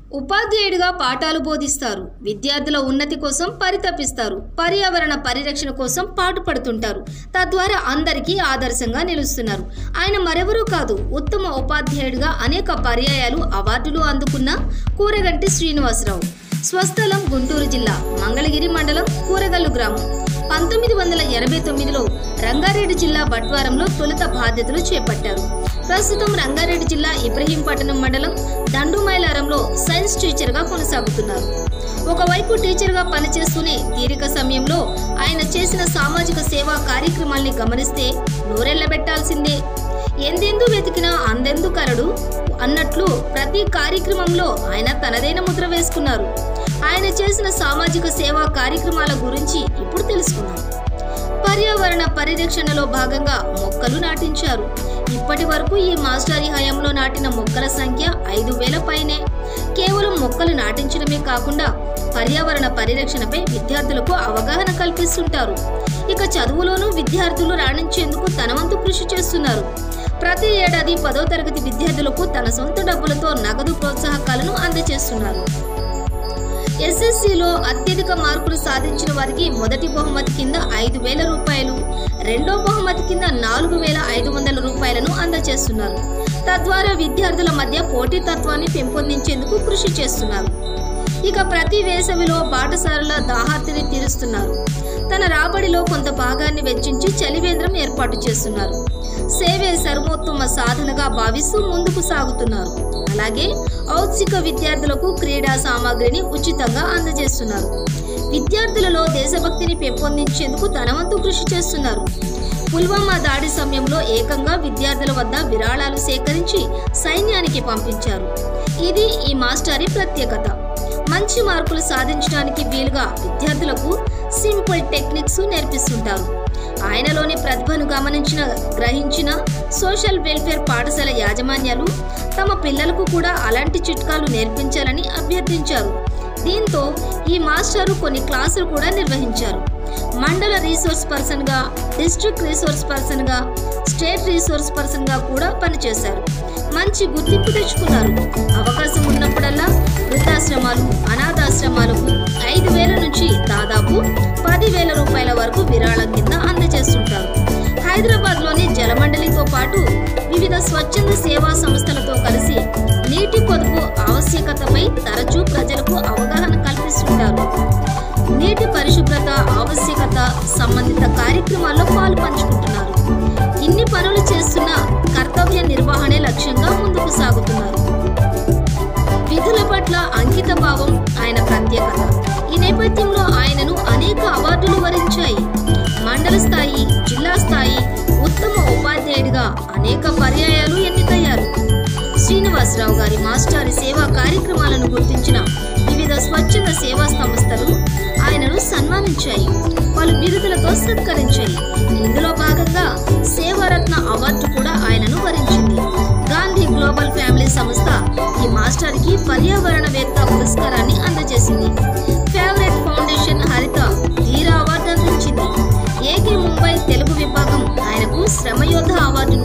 ఉపాధ్యాయుడిగా పాఠాలు బోధిస్తారు విద్యార్థుల ఉన్నతి కోసం పరితపిస్తారు పర్యావరణ పరిరక్షణ కోసం పాటుపడుతుంటారు తద్వారా అందరికీ ఆదర్శంగా నిలుస్తున్నారు ఆయన మరెవరూ కాదు ఉత్తమ ఉపాధ్యాయుడిగా అనేక పర్యాయాలు అవార్డులు అందుకున్న కూరగంటి శ్రీనివాసరావు స్వస్థలం గుంటూరు జిల్లా మంగళగిరి మండలం కూరగల్లు గ్రామం పంతొమ్మిది వందల ఎనభై తొమ్మిదిలో రంగారెడ్డి జిల్లా బట్వారంలో తొలుత బాధ్యతలు చేపట్టారు ప్రస్తుతం రంగారెడ్డి జిల్లా ఇబ్రహీంపట్నం మండలం దండుమైలారంలో సైన్స్ టీచర్గా కొనసాగుతున్నారు ఒకవైపు టీచర్గా పనిచేస్తూనే తీరిక సమయంలో ఆయన చేసిన సామాజిక సేవా కార్యక్రమాల్ని గమనిస్తే నోరెళ్లబెట్టాల్సిందే ఎందెందు వెతికినా అందెందు కలడు అన్నట్లు ప్రతి కార్యక్రమంలో ఆయన తనదైన ముద్ర వేసుకున్నారు ఆయన చేసిన సామాజిక సేవా కార్యక్రమాల గురించి ఇప్పుడు తెలుసుకుందాం పర్యావరణ పరిరక్షణలో భాగంగా మొక్కలు నాటించారు ఇప్పటి వరకు ఈ మాస్టారి హయాంలో నాటిన మొక్కల సంఖ్య ఐదు వేల పైనే కేవలం మొక్కలు నాటించడమే కాకుండా పర్యావరణ పరిరక్షణపై విద్యార్థులకు అవగాహన కల్పిస్తుంటారు ఇక చదువులోనూ విద్యార్థులు రాణించేందుకు తన వంతు కృషి చేస్తున్నారు ప్రతి ఏడాది పదో తరగతి విద్యార్థులకు తన సొంత డబ్బులతో నగదు ప్రోత్సాహకాలను అందజేస్తున్నారు ఎస్ఎస్సిలో అత్యధిక మార్కులు సాధించిన వారికి మొదటి బహుమతి కింద ఐదు వేల రూపాయలు రెండో బహుమతి కింద నాలుగు వేల ఐదు వందల రూపాయలను అందజేస్తున్నారు తద్వారా విద్యార్థుల మధ్య పోటీతత్వాన్ని పెంపొందించేందుకు కృషి చేస్తున్నారు ఇక ప్రతి వేసవిలో పాఠశాలల దాహార్తిని తీరుస్తున్నారు తన రాబడిలో కొంత భాగాన్ని వెచ్చించి చలివేంద్రం ఏర్పాటు చేస్తున్నారు సేవే సర్వోత్తమ సాధనగా భావిస్తూ ముందుకు సాగుతున్నారు అలాగే ఔత్సిక విద్యార్థులకు క్రీడా సామాగ్రిని ఉచితంగా అందజేస్తున్నారు విద్యార్థులలో దేశభక్తిని పెంపొందించేందుకు తన వంతు కృషి చేస్తున్నారు పుల్వామా దాడి సమయంలో ఏకంగా విద్యార్థుల వద్ద విరాళాలు సేకరించి సైన్యానికి పంపించారు ఇది ఈ మాస్టారి ప్రత్యేకత మంచి మార్కులు సాధించడానికి వీలుగా విద్యార్థులకు సింపుల్ టెక్నిక్స్ నేర్పిస్తుంటారు ఆయనలోని ప్రతిభను గమనించిన గ్రహించిన సోషల్ వెల్ఫేర్ పాఠశాల యాజమాన్యాలు తమ పిల్లలకు కూడా అలాంటి చిట్కాలు నేర్పించాలని అభ్యర్థించారు దీంతో ఈ మాస్టారు కొన్ని క్లాసులు కూడా నిర్వహించారు మండల రీసోర్స్ పర్సన్గా డిస్ట్రిక్ట్ రీసోర్స్ పర్సన్గా స్టేట్ రీసోర్స్ పర్సన్గా కూడా పనిచేశారు మంచి గుర్తింపు తెచ్చుకున్నారు అవకాశం ఉన్నప్పుడల్లా వృద్ధాశ్రమాలు అనాథాశ్రమాలకు ఐదు వేల నుంచి దాదాపు పదివేల రూపాయల వరకు విరాళం కింద అందజేస్తుంటారు హైదరాబాద్లోని జలమండలితో పాటు వివిధ స్వచ్ఛంద సేవా సంస్థలతో కలిసి నీటి పొదుపు ఆవశ్యకతపై తరచూ ప్రజలకు అవగాహన కల్పిస్తుంటారు నీటి పరిశుభ్రత ఆవశ్యకత సంబంధిత కార్యక్రమాల్లో పాలు పంచుకుంటున్నారు ఇన్ని పనులు చేస్తున్న కర్తవ్య నిర్వహణే లక్ష్యంగా ముందుకు సాగుతున్నారు విధుల పట్ల అంకిత భావం ఆయన ప్రత్యేకత ఈ నేపథ్యంలో ఆయనను అనేక అవార్డులు వరించాయి మండల స్థాయి జిల్లా స్థాయి ఉత్తమ ఉపాధ్యాయుడిగా అనేక పర్యాయాలు ఎన్నికయ్యారు శ్రీనివాసరావు గారి మాస్టారి సేవా కార్యక్రమాలను గుర్తించిన వివిధ స్వచ్ఛంద సేవా సంస్థలు ఆయనను సన్మానించాయి పలు బిరుదులతో సత్కరించాయి ఇందులో భాగంగా సేవారత్న అవార్డు కూడా ఆయనను వరించింది గాంధీ గ్లోబల్ ఫ్యామిలీ సంస్థ ఈ మాస్టర్కి పర్యావరణవేత్త పురస్కారాన్ని అందజేసింది favourite foundation Haritha Dheera award అందించింది ఏకే ముంబై తెలుగు విభాగం ఆయనకు శ్రమయోధ అవార్డును